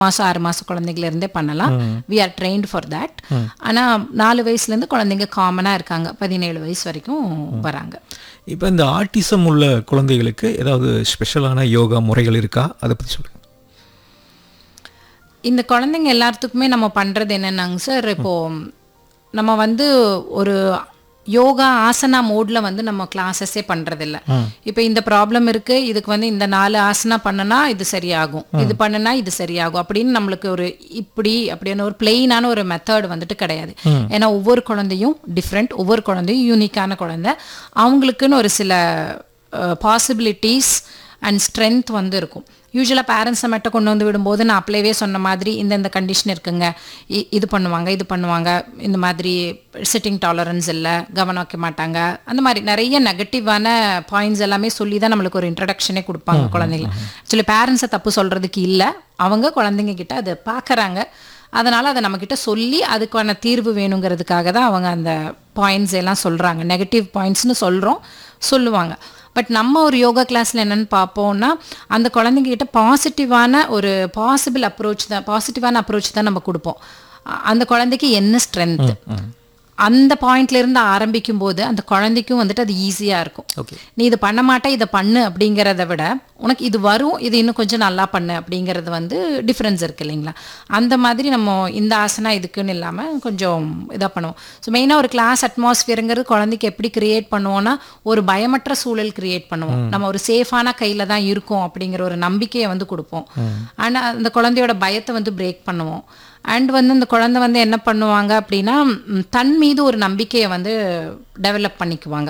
மாதம் ஆறு மாதம் குழந்தைங்கள பண்ணலாம் we are trained for that ஆனால் நாலு வயசுலேருந்து குழந்தைங்க காமனாக இருக்காங்க பதினேழு வயசு வரைக்கும் வராங்க இப்போ இந்த ஆட்டிசம் உள்ள குழந்தைகளுக்கு ஏதாவது ஸ்பெஷலான யோகா முறைகள் இருக்கா அதை பற்றி சொல்லுங்கள் இந்த குழந்தைங்க எல்லாத்துக்குமே நம்ம பண்ணுறது என்னென்னாங்க சார் இப்போ நம்ம வந்து ஒரு யோகா ஆசனா மோட்ல வந்து நம்ம கிளாஸஸே பண்றதில்ல இப்போ இந்த ப்ராப்ளம் இருக்கு இதுக்கு வந்து இந்த நாலு ஆசனா பண்ணனா இது சரியாகும் இது பண்ணுனா இது சரியாகும் அப்படின்னு நம்மளுக்கு ஒரு இப்படி அப்படின்னு ஒரு பிளெயினான ஒரு மெத்தட் வந்துட்டு கிடையாது ஏன்னா ஒவ்வொரு குழந்தையும் டிஃப்ரெண்ட் ஒவ்வொரு குழந்தையும் யூனிக்கான குழந்தை அவங்களுக்குன்னு ஒரு சில பாசிபிலிட்டிஸ் அண்ட் ஸ்ட்ரென்த் வந்து இருக்கும் யூஸ்வலாக பேரண்ட்ஸை மட்டும் கொண்டு வந்து விடும்போது நான் அப்பளவே சொன்ன மாதிரி இந்த இந்த கண்டிஷன் இருக்குங்க இ- இது பண்ணுவாங்க இது பண்ணுவாங்க இந்த மாதிரி சிட்டிங் டாலரன்ஸ் இல்லை கவனம் வைக்க மாட்டாங்க அந்த மாதிரி நிறைய நெகட்டிவான பாயிண்ட்ஸ் எல்லாமே சொல்லி தான் நம்மளுக்கு ஒரு இன்ட்ரடக்ஷனே கொடுப்பாங்க குழந்தைங்க ஆக்சுவலி பேரண்ட்ஸை தப்பு சொல்கிறதுக்கு இல்லை அவங்க குழந்தைங்க கிட்ட அதை பார்க்குறாங்க அதனால் அதை நம்மக்கிட்ட சொல்லி அதுக்கான தீர்வு வேணுங்கிறதுக்காக தான் அவங்க அந்த பாயிண்ட்ஸ் எல்லாம் சொல்கிறாங்க நெகட்டிவ் பாயிண்ட்ஸ்னு சொல்கிறோம் சொல்லுவாங்க பட் நம்ம ஒரு யோகா கிளாஸில் என்னென்னு பார்ப்போம்னா அந்த குழந்தைங்க கிட்ட பாசிட்டிவான ஒரு பாசிபிள் அப்ரோச் தான் பாசிட்டிவான அப்ரோச் தான் நம்ம கொடுப்போம் அ- அந்த குழந்தைக்கு என்ன ஸ்ட்ரென்த் அந்த பாயிண்ட்ல இருந்து ஆரம்பிக்கும் போது அந்த குழந்தைக்கும் வந்துட்டு அது ஈஸியா இருக்கும் ஓகே நீ இது பண்ண மாட்டே இதை பண்ணு அப்படிங்கிறத விட உனக்கு இது வரும் இது இன்னும் கொஞ்சம் நல்லா பண்ணு அப்படிங்கிறது வந்து டிஃப்ரென்ஸ் இருக்கு இல்லைங்களா அந்த மாதிரி நம்ம இந்த ஆசனா இதுக்குன்னு இல்லாமல் கொஞ்சம் இதாக பண்ணுவோம் ஸோ மெயினாக ஒரு கிளாஸ் அட்மாஸ்ஃபியருங்கிறது குழந்தைக்கு எப்படி கிரியேட் பண்ணுவோம்னா ஒரு பயமற்ற சூழல் கிரியேட் பண்ணுவோம் நம்ம ஒரு சேஃபான கையில் தான் இருக்கோம் அப்படிங்கிற ஒரு நம்பிக்கையை வந்து கொடுப்போம் ஆனால் அந்த குழந்தையோட பயத்தை வந்து பிரேக் பண்ணுவோம் அண்ட் வந்து அந்த குழந்தை வந்து என்ன பண்ணுவாங்க அப்படின்னா ம், தன் மீது ஒரு நம்பிக்கையை வந்து டெவலப் பண்ணிக்குவாங்க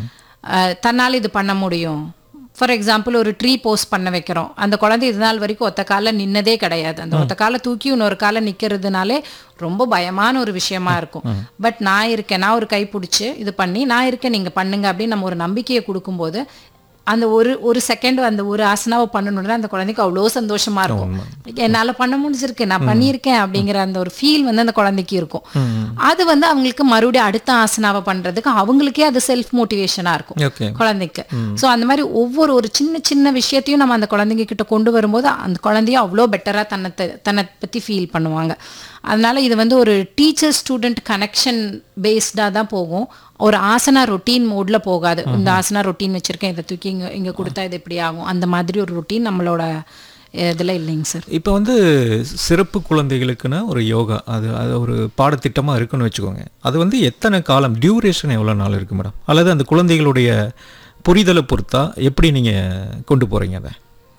அஹ், தன்னால் இது பண்ண முடியும் ஃபார் எக்ஸாம்பிள் ஒரு ட்ரீ போஸ்ட் பண்ண வைக்கிறோம் அந்த குழந்தை இது நாள் வரைக்கும் ஒத்த கால நின்னதே கிடையாது அந்த ஒத்த கால தூக்கி இன்னொரு கால நிக்கிறதுனாலே ரொம்ப பயமான ஒரு விஷயமா இருக்கும் பட் நான் இருக்கேன் நான் ஒரு கை பிடிச்சி இது பண்ணி நான் இருக்கேன் நீங்க பண்ணுங்க அப்படின்னு நம்ம ஒரு நம்பிக்கையை கொடுக்கும்போது அந்த ஒரு ஒரு செகண்ட் அந்த ஒரு ஆசனாவை பண்ணணும்னா அந்த குழந்தைக்கு அவ்வளோ சந்தோஷமா இருக்கும் என்னால பண்ண முடிஞ்சிருக்கு நான் பண்ணியிருக்கேன் அப்படிங்கிற அந்த ஒரு ஃபீல் வந்து அந்த குழந்தைக்கு இருக்கும் அது வந்து அவங்களுக்கு மறுபடியும் அடுத்த ஆசனாவை பண்றதுக்கு அவங்களுக்கே அது செல்ஃப் மோட்டிவேஷனா இருக்கும் ஓகே குழந்தைக்கு ஸோ அந்த மாதிரி ஒவ்வொரு ஒரு சின்ன சின்ன விஷயத்தையும் நம்ம அந்த குழந்தைங்க கிட்ட கொண்டு வரும்போது அந்த குழந்தையும் அவ்வளோ பெட்டராக தன்னை த- தன்னை பற்றி ஃபீல் பண்ணுவாங்க அதனால இது வந்து ஒரு டீச்சர் ஸ்டூடெண்ட் கனெக்ஷன் பேஸ்டாக தான் போகும் ஒரு ஆசனா ரொட்டீன் மோட்ல போகாது இந்த ஆசனா ரொட்டீன் வச்சிருக்கேன் இதை தூக்கி இங்கே இங்கே கொடுத்தா இது இப்படி ஆகும் அந்த மாதிரி ஒரு ரொட்டீன் நம்மளோட இதில் இல்லைங்க சார் இப்போ வந்து சிறப்பு குழந்தைகளுக்குன்னு ஒரு யோகா அது அது ஒரு பாடத்திட்டமாக இருக்குன்னு வச்சுக்கோங்க அது வந்து எத்தனை காலம் டியூரேஷன் எவ்வளோ நாள் இருக்கு மேடம் அல்லது அந்த குழந்தைகளுடைய புரிதலை பொறுத்தா எப்படி நீங்கள் கொண்டு போகிறீங்க அதை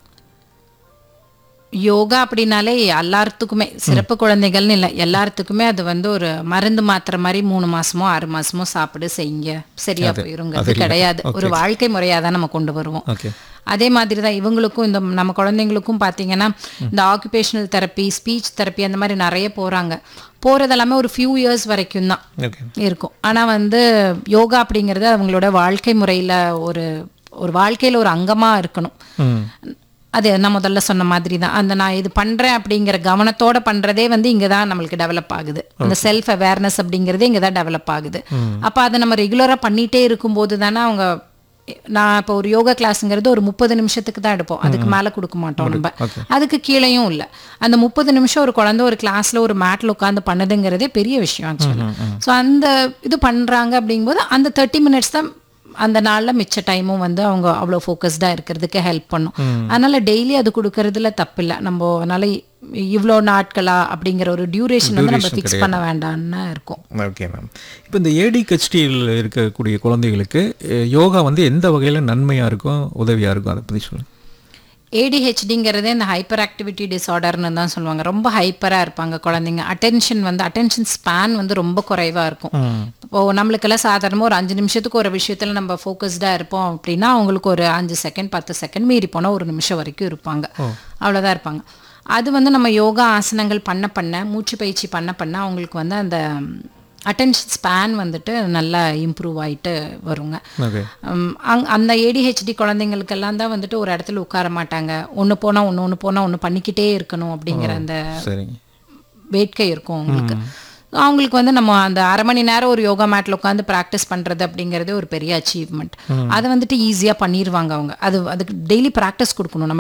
யோகா அப்படின்னாலே எல்லாத்துக்குமே சிறப்பு குழந்தைகள்னு இல்லை எல்லாத்துக்குமே அது வந்து ஒரு மருந்து மாத்திரை மாதிரி மூணு மாசமோ ஆறு மாசமோ சாப்பிடு செய்யுங்க சரியா போயிருங்கிறது கிடையாது ஒரு வாழ்க்கை முறையாக தான் நம்ம கொண்டு வருவோம் ஓகே அதே மாதிரி தான் இவங்களுக்கும் இந்த நம்ம குழந்தைங்களுக்கும் பார்த்தீங்கன்னா இந்த ஆக்குபேஷனல் தெரப்பி ஸ்பீச் தெரப்பி அந்த மாதிரி நிறைய போகிறாங்க போகிறது எல்லாமே ஒரு ஃபியூ இயர்ஸ் வரைக்கும் தான் ஓகே இருக்கும் ஆனால் வந்து யோகா அப்படிங்கிறது அவங்களோட வாழ்க்கை முறையில் ஒரு ஒரு வாழ்க்கையில் ஒரு அங்கமாக இருக்கணும் ம் அது நான் முதல்ல சொன்ன மாதிரி தான் அந்த நான் இது பண்றேன் அப்படிங்கிற கவனத்தோட பண்றதே வந்து இங்க தான் நம்மளுக்கு டெவலப் ஆகுது அந்த செல்ஃப் அவேர்னஸ் அப்படிங்கிறதே இங்க தான் டெவலப் ஆகுது அப்ப அதை நம்ம ரெகுலரா பண்ணிட்டே இருக்கும்போது தானே அவங்க நான் இப்போ ஒரு யோகா கிளாஸ்ங்கிறது ஒரு முப்பது நிமிஷத்துக்கு தான் எடுப்போம் அதுக்கு மேல கொடுக்க மாட்டோம் நம்ம அதுக்கு கீழேயும் இல்லை அந்த முப்பது நிமிஷம் ஒரு குழந்தை ஒரு கிளாஸ்ல ஒரு மேட்ல உட்காந்து பண்ணுதுங்கிறதே பெரிய விஷயம் ஆக்சுவலி ஸோ அந்த இது பண்றாங்க அப்படிங்கும்போது அந்த தேர்ட்டி மினிட்ஸ் தான் அந்த நாள்ல மிச்ச டைமும் வந்து அவங்க அவ்வளோ ஃபோக்கஸ்டாக இருக்கிறதுக்கு ஹெல்ப் பண்ணும் அதனால டெய்லி அது கொடுக்கறதுல தப்பில்லை நம்ம அதனால இவ்வளோ நாட்களா அப்படிங்கிற ஒரு டியூரேஷன் வந்து நம்ம ஃபிக்ஸ் பண்ண வேண்டாம்னு இருக்கும் ஓகே மேம் இப்போ இந்த ஏடிஹெச்டியில் இருக்கக்கூடிய குழந்தைகளுக்கு அஹ், யோகா வந்து எந்த வகையில் நன்மையாக இருக்கும் உதவியாக இருக்கும் அதை பற்றி சொல்லுங்கள் ஏடிஹெச்டிங்கிறதே இந்த ஹைப்பர் ஆக்டிவிட்டி டிஸார்டர்னு தான் சொல்லுவாங்க ரொம்ப ஹைப்பராக இருப்பாங்க குழந்தைங்க அட்டென்ஷன் வந்து அட்டென்ஷன் ஸ்பேன் வந்து ரொம்ப குறைவாக இருக்கும் இப்போ நம்மளுக்கெல்லாம் சாதாரணமாக ஒரு அஞ்சு நிமிஷத்துக்கு ஒரு விஷயத்தில் நம்ம ஃபோக்கஸ்டாக இருப்போம் அப்படின்னா அவங்களுக்கு ஒரு அஞ்சு செகண்ட் பத்து செகண்ட் மீறி போனால் ஒரு நிமிஷம் வரைக்கும் இருப்பாங்க அவ்வளோதான் இருப்பாங்க அது வந்து நம்ம யோகா ஆசனங்கள் பண்ண பண்ண மூச்சு பயிற்சி பண்ண பண்ண அவங்களுக்கு வந்து அந்த அட்டென்ஷன் ஸ்பேன் வந்துட்டு நல்லா இம்ப்ரூவ் ஆயிட்டு வருங்க ஓகே உம், அங் அந்த ஏடிஹெச்டி குழந்தைங்களுக்கெல்லாம் தான் வந்துட்டு ஒரு இடத்துல உட்கார மாட்டாங்க ஒன்று போனால் ஒன்று ஒன்று போனால் ஒன்று பண்ணிக்கிட்டே இருக்கணும் அப்படிங்கிற அந்த சரிங்க வேட்கை இருக்கும் அவங்களுக்கு அவங்களுக்கு வந்து நம்ம அந்த அரை மணி நேரம் ஒரு யோகா மேட்ல உட்காந்து ப்ராக்டிஸ் பண்றது அப்படிங்கிறது ஒரு பெரிய அச்சீவ்மெண்ட் அதை வந்துட்டு ஈஸியாக பண்ணிடுவாங்க அவங்க அது அதுக்கு டெய்லி ப்ராக்டிஸ் கொடுக்கணும் நம்ம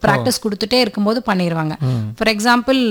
ப்ராக்டிஸ் கொடுத்துட்டே இருக்கும்போது பண்ணிடுவாங்க ஃபார் எக்ஸாம்பிள்